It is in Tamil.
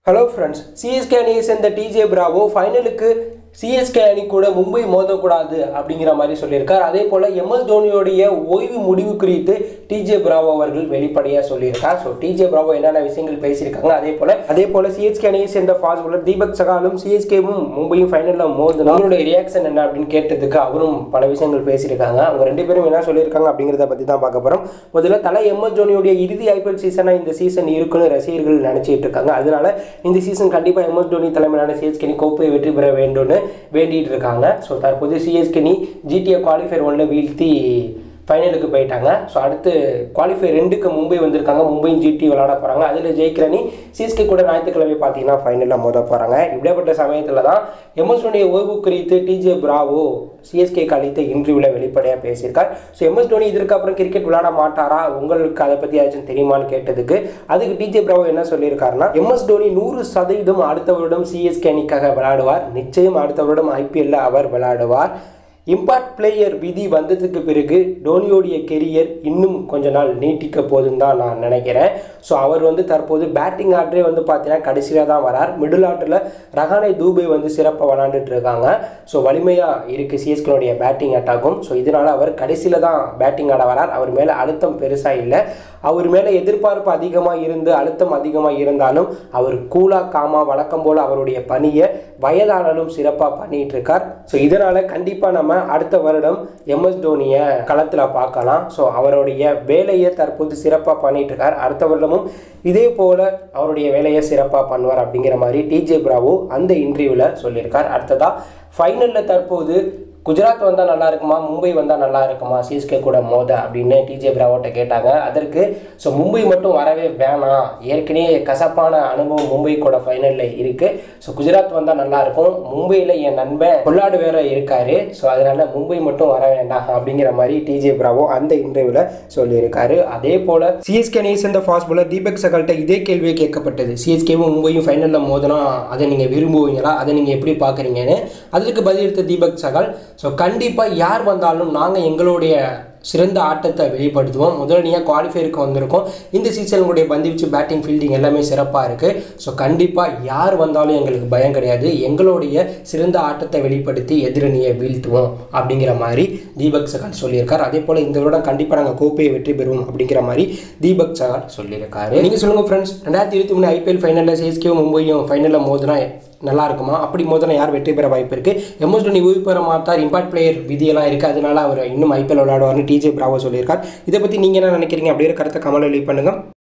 ஹலோ ஃப்ரெண்ட்ஸ் சிஎஸ்கே அணியை சேர்ந்த டிஜே பிராவோ ஃபைனலுக்கு சிஎஸ்கே அணி கூட மும்பை மோதக்கூடாது அப்படிங்கிற மாதிரி சொல்லியிருக்கார் அதே போல் எம்எஸ் தோனியோடைய ஓய்வு முடிவு குறித்து டிஜே பிராவோ அவர்கள் வெளிப்படையாக சொல்லியிருக்கார் ஸோ டிஜே பிராவோ என்னென்ன விஷயங்கள் பேசியிருக்காங்க அதே போல் அதே போல் சிஎஸ்கே அணியை சேர்ந்த ஃபாஸ்ட் bowler தீபக் சகாலும் சிஎஸ்கேவும் மும்பையும் ஃபைனலில் மோதுனா அவங்களுடைய ரியாக்ஷன் என்ன அப்படின்னு கேட்டதுக்கு அவரும் பல விஷயங்கள் பேசியிருக்காங்க அவங்க ரெண்டு பேரும் என்ன சொல்லியிருக்காங்க அப்படிங்கிறத பற்றி தான் பார்க்க போகிறோம் முதல்ல தலை எம்எஸ் தோனியோடைய இறுதி ஐபிஎல் சீசனாக இந்த சீசன் இருக்குன்னு ரசிகர்கள் நினச்சிட்டு இருக்காங்க அதனால இந்த சீசன் கண்டிப்பாக எம்எஸ் தோனி தலைமையிலான சிஎஸ்கே அணி கோப்பையை வெற்றி பெற வேண்டும்னு வேண்டிட்டு இருக்காங்க ஸோ தற்போது சிஎஸ்கே அணி ஜிடிஏ குவாலிஃபயர் ஒன்றில் வீழ்த்தி ஃபைனலுக்கு போயிட்டாங்க ஸோ அடுத்து குவாலிஃபை ரெண்டுக்கு மும்பை வந்திருக்காங்க மும்பையும் ஜிடி விளாட போகிறாங்க அதில் ஜெயிக்கிற அணி சிஎஸ்கே கூட ஞாயிற்றுக்கிழமை பார்த்தீங்கன்னா ஃபைனலில் மோத போகிறாங்க இப்படியாப்பட்ட சமயத்தில் தான் எம்எஸ் தோனிய ஓய்வு குறித்து டிஜே பிராவோ சிஎஸ்கே அளித்த இன்டர்வியூவில் வெளிப்படையாக பேசியிருக்கார் ஸோ எம்எஸ் தோனி இதற்கு அப்புறம் கிரிக்கெட் விளையாட மாட்டாரா உங்களுக்கு அதை பற்றி ஏதாச்சும் தெரியுமான்னு கேட்டதுக்கு அதுக்கு டிஜே பிராவோ என்ன சொல்லியிருக்காருன்னா எம்எஸ் தோனி நூறு சதவீதம் அடுத்த வருடம் சிஎஸ்கே அணிக்காக விளையாடுவார் நிச்சயம் அடுத்த வருடம் ஐபிஎல்ல அவர் விளையாடுவார் இம்பாக்ட் பிளேயர் விதி வந்ததுக்கு பிறகு டோனியோடைய கெரியர் இன்னும் கொஞ்ச நாள் நீட்டிக்க போதுன்னு தான் நான் நினைக்கிறேன் ஸோ அவர் வந்து தற்போது பேட்டிங் ஆர்டரே வந்து பார்த்தீங்கன்னா கடைசியில் தான் வரார் மிடில் ஆர்டரில் ரஹானே தூபே வந்து சிறப்பாக விளாண்டுட்டு இருக்காங்க ஸோ வலிமையாக இருக்குது சிஎஸ்கேனுடைய பேட்டிங் அட்டாக்கும் ஸோ இதனால் அவர் கடைசியில் தான் பேட்டிங் ஆட வரார் அவர் மேலே அழுத்தம் பெருசாக இல்லை அவர் மேலே எதிர்பார்ப்பு அதிகமாக இருந்து அழுத்தம் அதிகமாக இருந்தாலும் அவர் கூலாக காமா வழக்கம் போல் அவருடைய பணியை வயதானாலும் சிறப்பாக பண்ணிட்டு இருக்கார் ஸோ இதனால் கண்டிப்பாக நம்ம அடுத்த வருடம் எம்எஸ் தோனியை களத்தில் பார்க்கலாம் ஸோ அவருடைய வேலையை தற்போது சிறப்பாக பண்ணிட்டு இருக்கார் அடுத்த வருடமும் இதே போல் அவருடைய வேலையை சிறப்பாக பண்ணுவார் அப்படிங்கிற மாதிரி டிஜே பிராவோ அந்த இன்டர்வியூவில் சொல்லியிருக்கார் அடுத்ததாக ஃபைனலில் தற்போது குஜராத் வந்தால் நல்லா இருக்குமா மும்பை வந்தால் நல்லா இருக்குமா சிஎஸ்கே கூட மோத அப்படின்னு டிஜே பிராவோட்ட கேட்டாங்க அதற்கு ஸோ மும்பை மட்டும் வரவே வேணாம் ஏற்கனவே கசப்பான அனுபவம் மும்பை கூட ஃபைனலில் இருக்குது ஸோ குஜராத் வந்தால் நல்லா இருக்கும் மும்பையில் என் நண்பன் கொள்ளாடு வேற இருக்காரு ஸோ அதனால மும்பை மட்டும் வர வேண்டாம் அப்படிங்கிற மாதிரி டிஜே பிராவோ அந்த இன்டர்வியூவில் சொல்லியிருக்காரு அதே போல் சிஎஸ்கே அணியை சேர்ந்த ஃபாஸ்ட் bowler தீபக் சகல்கிட்ட இதே கேள்வியே கேட்கப்பட்டது சிஎஸ்கேவும் மும்பையும் ஃபைனலில் மோதினா அதை நீங்கள் விரும்புவீங்களா அதை நீங்கள் எப்படி பார்க்குறீங்கன்னு அதுக்கு பதிலளித்த தீபக் சகல் ஸோ கண்டிப்பாக யார் வந்தாலும் நாங்கள் எங்களுடைய சிறந்த ஆட்டத்தை வெளிப்படுத்துவோம் முதலணியாக குவாலிஃபயருக்கு வந்திருக்கோம் இந்த சீசனுடைய பந்துவீச்சு பேட்டிங் ஃபீல்டிங் எல்லாமே சிறப்பாக இருக்குது ஸோ கண்டிப்பாக யார் வந்தாலும் எங்களுக்கு பயம் கிடையாது எங்களுடைய சிறந்த ஆட்டத்தை வெளிப்படுத்தி எதிரணியை வீழ்த்துவோம் அப்படிங்கிற மாதிரி தீபக் சகால் சொல்லியிருக்கார் அதே போல் இந்த வருடம் கண்டிப்பாக நாங்கள் கோப்பையை வெற்றி பெறுவோம் அப்படிங்கிற மாதிரி தீபக் சகால் சொல்லியிருக்காரு நீங்கள் சொல்லுங்கள் ஃப்ரெண்ட்ஸ் ரெண்டாயிரத்தி இருபத்தி மூணு ஐபிஎல் ஃபைனலில் சிஎஸ்கேவும் மும்பையும் ஃபைனலில் மோதுனா நல்லா இருக்குமா அப்படி மோதினா யார் வெற்றி பெற வாய்ப்பு இருக்குது எம்எஸ் தோனி ஓய்வு பெற மாட்டார் இம்பாக்ட் பிளேயர் விதியெல்லாம் இருக்குது அதனால அவர் இன்னும் ஐபிஎல் விளையாடுவார்னு டிஜே பிராவோ சொல்லியிருக்கார் இதை பற்றி நீங்கள் என்ன நினைக்கிறீங்க அப்படிங்கிற கருத்தை கமலை லீவ் பண்ணுங்கள்